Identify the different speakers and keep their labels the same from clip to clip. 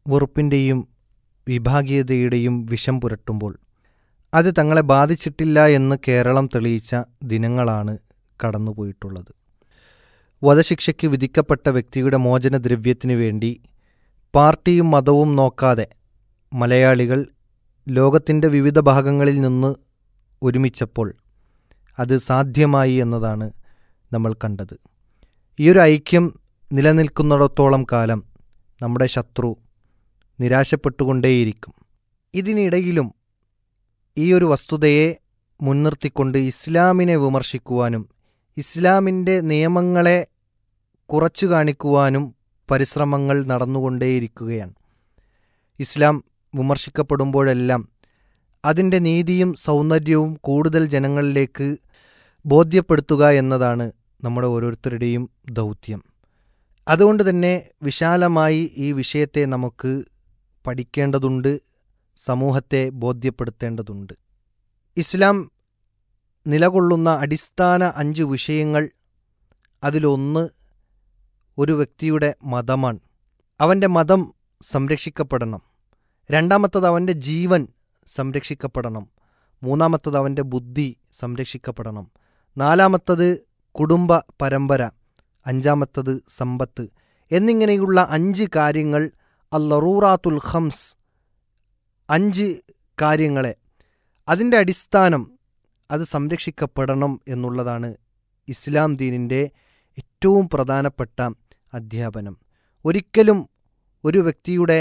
Speaker 1: വെറുപ്പിൻ്റെയും വിഭാഗീയതയുടെയും വിഷം പുരട്ടുമ്പോൾ അത് തങ്ങളെ ബാധിച്ചിട്ടില്ല എന്ന് കേരളം തെളിയിച്ച ദിനങ്ങളാണ് കടന്നുപോയിട്ടുള്ളത് വധശിക്ഷയ്ക്ക് വിധിക്കപ്പെട്ട വ്യക്തിയുടെ മോചനദ്രവ്യത്തിനു വേണ്ടി പാർട്ടിയും മതവും നോക്കാതെ മലയാളികൾ ലോകത്തിൻ്റെ വിവിധ ഭാഗങ്ങളിൽ നിന്ന് ഒരുമിച്ചപ്പോൾ അത് സാധ്യമായി എന്നതാണ് നമ്മൾ കണ്ടത് ഈയൊരു ഐക്യം നിലനിൽക്കുന്നിടത്തോളം കാലം നമ്മുടെ ശത്രു നിരാശപ്പെട്ടുകൊണ്ടേയിരിക്കും ഇതിനിടയിലും ഈ ഒരു വസ്തുതയെ മുൻനിർത്തിക്കൊണ്ട് ഇസ്ലാമിനെ വിമർശിക്കുവാനും ഇസ്ലാമിൻ്റെ നിയമങ്ങളെ കുറച്ചു കാണിക്കുവാനും പരിശ്രമങ്ങൾ നടന്നുകൊണ്ടേയിരിക്കുകയാണ് ഇസ്ലാം വിമർശിക്കപ്പെടുമ്പോഴെല്ലാം അതിൻ്റെ നീതിയും സൗന്ദര്യവും കൂടുതൽ ജനങ്ങളിലേക്ക് ബോധ്യപ്പെടുത്തുക എന്നതാണ് നമ്മുടെ ഓരോരുത്തരുടെയും ദൗത്യം അതുകൊണ്ട് തന്നെ വിശാലമായി ഈ വിഷയത്തെ നമുക്ക് പഠിക്കേണ്ടതുണ്ട് സമൂഹത്തെ ബോധ്യപ്പെടുത്തേണ്ടതുണ്ട് ഇസ്ലാം നിലകൊള്ളുന്ന അടിസ്ഥാന അഞ്ച് വിഷയങ്ങൾ അതിലൊന്ന് ഒരു വ്യക്തിയുടെ മതമാണ് അവൻ്റെ മതം സംരക്ഷിക്കപ്പെടണം രണ്ടാമത്തത് അവൻ്റെ ജീവൻ സംരക്ഷിക്കപ്പെടണം മൂന്നാമത്തത് അവൻ്റെ ബുദ്ധി സംരക്ഷിക്കപ്പെടണം നാലാമത്തത് കുടുംബ പരമ്പര അഞ്ചാമത്തത് സമ്പത്ത് എന്നിങ്ങനെയുള്ള അഞ്ച് കാര്യങ്ങൾ അല്ലറൂറാത്തുൽ ഖംസ് അഞ്ച് കാര്യങ്ങളെ അതിൻ്റെ അടിസ്ഥാനം അത് സംരക്ഷിക്കപ്പെടണം എന്നുള്ളതാണ് ഇസ്ലാം ദീനിൻ്റെ ഏറ്റവും പ്രധാനപ്പെട്ട അധ്യാപനം ഒരിക്കലും ഒരു വ്യക്തിയുടെ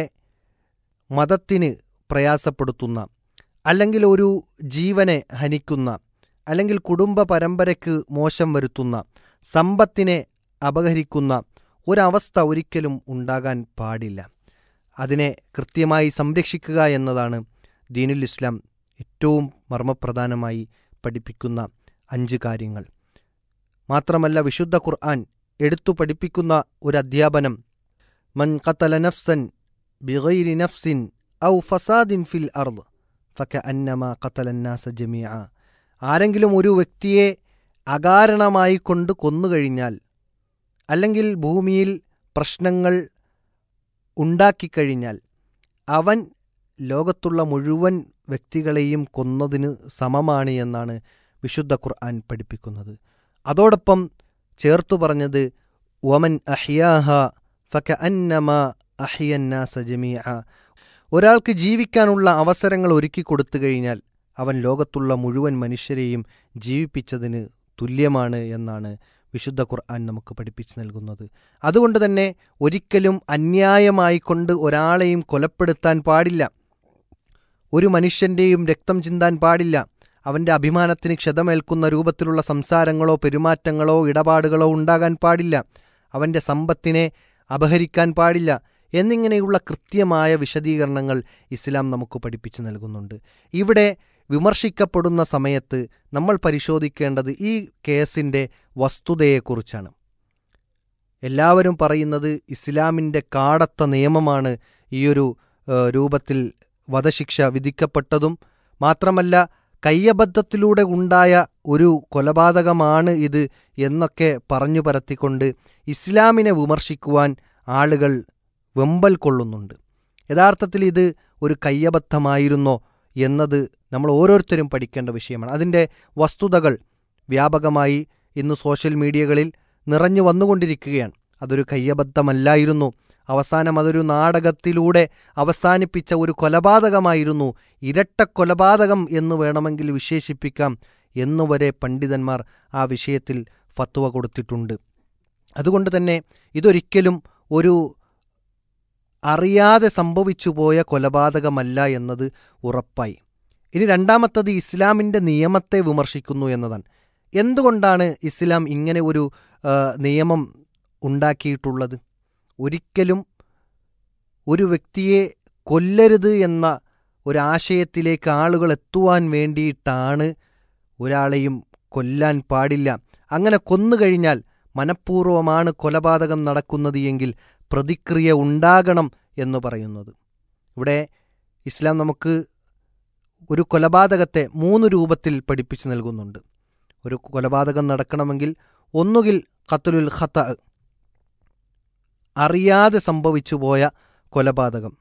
Speaker 1: മതത്തിന് പ്രയാസപ്പെടുത്തുന്ന അല്ലെങ്കിൽ ഒരു ജീവനെ ഹനിക്കുന്ന അല്ലെങ്കിൽ കുടുംബ പരമ്പരയ്ക്ക് മോശം വരുത്തുന്ന സമ്പത്തിനെ അപഹരിക്കുന്ന ഒരവസ്ഥ ഒരിക്കലും ഉണ്ടാകാൻ പാടില്ല അതിനെ കൃത്യമായി സംരക്ഷിക്കുക എന്നതാണ് ദീനുൽ ഇസ്ലാം ഏറ്റവും മർമ്മപ്രധാനമായി പഠിപ്പിക്കുന്ന അഞ്ച് കാര്യങ്ങൾ മാത്രമല്ല വിശുദ്ധ ഖുർആൻ എടുത്തു പഠിപ്പിക്കുന്ന ഒരു അധ്യാപനം മൻ ഖത്തല നഫ്സൻ ബിഗൈരി നഫ്സിൻ ഔ ഫസാദിൻ ഫിൽ അർദ് ഫക അന്നമ ഖത്തലന്നാസ ജമിയ ആരെങ്കിലും ഒരു വ്യക്തിയെ അകാരണമായി കൊണ്ട് കൊന്നുകഴിഞ്ഞാൽ അല്ലെങ്കിൽ ഭൂമിയിൽ പ്രശ്നങ്ങൾ ഉണ്ടാക്കിക്കഴിഞ്ഞാൽ അവൻ ലോകത്തുള്ള മുഴുവൻ വ്യക്തികളെയും കൊന്നതിന് സമമാണ് എന്നാണ് വിശുദ്ധ ഖുർആൻ പഠിപ്പിക്കുന്നത് അതോടൊപ്പം ചേർത്തു പറഞ്ഞത് വമൻ അഹ്യാഹ ഫക അന്നമ അഹിയന്നാസ ജമീഅ ഒരാൾക്ക് ജീവിക്കാനുള്ള അവസരങ്ങൾ ഒരുക്കി കൊടുത്തു കഴിഞ്ഞാൽ അവൻ ലോകത്തുള്ള മുഴുവൻ മനുഷ്യരെയും ജീവിപ്പിച്ചതിന് തുല്യമാണ് എന്നാണ് വിശുദ്ധ ഖുർആൻ നമുക്ക് പഠിപ്പിച്ചു നൽകുന്നത് അതുകൊണ്ട് തന്നെ ഒരിക്കലും അന്യായമായിക്കൊണ്ട് ഒരാളെയും കൊലപ്പെടുത്താൻ പാടില്ല ഒരു മനുഷ്യൻ്റെയും രക്തം ചിന്താൻ പാടില്ല അവൻ്റെ അഭിമാനത്തിന് ക്ഷതമേൽക്കുന്ന രൂപത്തിലുള്ള സംസാരങ്ങളോ പെരുമാറ്റങ്ങളോ ഇടപാടുകളോ ഉണ്ടാകാൻ പാടില്ല അവൻ്റെ സമ്പത്തിനെ അപഹരിക്കാൻ പാടില്ല എന്നിങ്ങനെയുള്ള കൃത്യമായ വിശദീകരണങ്ങൾ ഇസ്ലാം നമുക്ക് പഠിപ്പിച്ചു നൽകുന്നുണ്ട് ഇവിടെ വിമർശിക്കപ്പെടുന്ന സമയത്ത് നമ്മൾ പരിശോധിക്കേണ്ടത് ഈ കേസിൻ്റെ വസ്തുതയെക്കുറിച്ചാണ് എല്ലാവരും പറയുന്നത് ഇസ്ലാമിൻ്റെ കാടത്ത നിയമമാണ് ഈയൊരു രൂപത്തിൽ വധശിക്ഷ വിധിക്കപ്പെട്ടതും മാത്രമല്ല കയ്യബദ്ധത്തിലൂടെ ഉണ്ടായ ഒരു കൊലപാതകമാണ് ഇത് എന്നൊക്കെ പറഞ്ഞു പരത്തിക്കൊണ്ട് ഇസ്ലാമിനെ വിമർശിക്കുവാൻ ആളുകൾ വെമ്പൽ കൊള്ളുന്നുണ്ട് യഥാർത്ഥത്തിൽ ഇത് ഒരു കയ്യബദ്ധമായിരുന്നോ എന്നത് നമ്മൾ ഓരോരുത്തരും പഠിക്കേണ്ട വിഷയമാണ് അതിൻ്റെ വസ്തുതകൾ വ്യാപകമായി ഇന്ന് സോഷ്യൽ മീഡിയകളിൽ നിറഞ്ഞു വന്നുകൊണ്ടിരിക്കുകയാണ് അതൊരു കയ്യബദ്ധമല്ലായിരുന്നു അവസാനം അതൊരു നാടകത്തിലൂടെ അവസാനിപ്പിച്ച ഒരു കൊലപാതകമായിരുന്നു ഇരട്ട കൊലപാതകം എന്ന് വേണമെങ്കിൽ വിശേഷിപ്പിക്കാം എന്നുവരെ പണ്ഡിതന്മാർ ആ വിഷയത്തിൽ ഫത്വ കൊടുത്തിട്ടുണ്ട് അതുകൊണ്ട് തന്നെ ഇതൊരിക്കലും ഒരു അറിയാതെ സംഭവിച്ചു പോയ കൊലപാതകമല്ല എന്നത് ഉറപ്പായി ഇനി രണ്ടാമത്തത് ഇസ്ലാമിൻ്റെ നിയമത്തെ വിമർശിക്കുന്നു എന്നതാണ് എന്തുകൊണ്ടാണ് ഇസ്ലാം ഇങ്ങനെ ഒരു നിയമം ഉണ്ടാക്കിയിട്ടുള്ളത് ഒരിക്കലും ഒരു വ്യക്തിയെ കൊല്ലരുത് എന്ന ഒരാശയത്തിലേക്ക് ആളുകൾ എത്തുവാൻ വേണ്ടിയിട്ടാണ് ഒരാളെയും കൊല്ലാൻ പാടില്ല അങ്ങനെ കൊന്നുകഴിഞ്ഞാൽ മനഃപൂർവ്വമാണ് കൊലപാതകം നടക്കുന്നത് എങ്കിൽ പ്രതിക്രിയ ഉണ്ടാകണം എന്ന് പറയുന്നത് ഇവിടെ ഇസ്ലാം നമുക്ക് ഒരു കൊലപാതകത്തെ മൂന്ന് രൂപത്തിൽ പഠിപ്പിച്ചു നൽകുന്നുണ്ട് ഒരു കൊലപാതകം നടക്കണമെങ്കിൽ ഒന്നുകിൽ ഖത്തുലുൽ ഖത്ത അറിയാതെ സംഭവിച്ചു പോയ കൊലപാതകം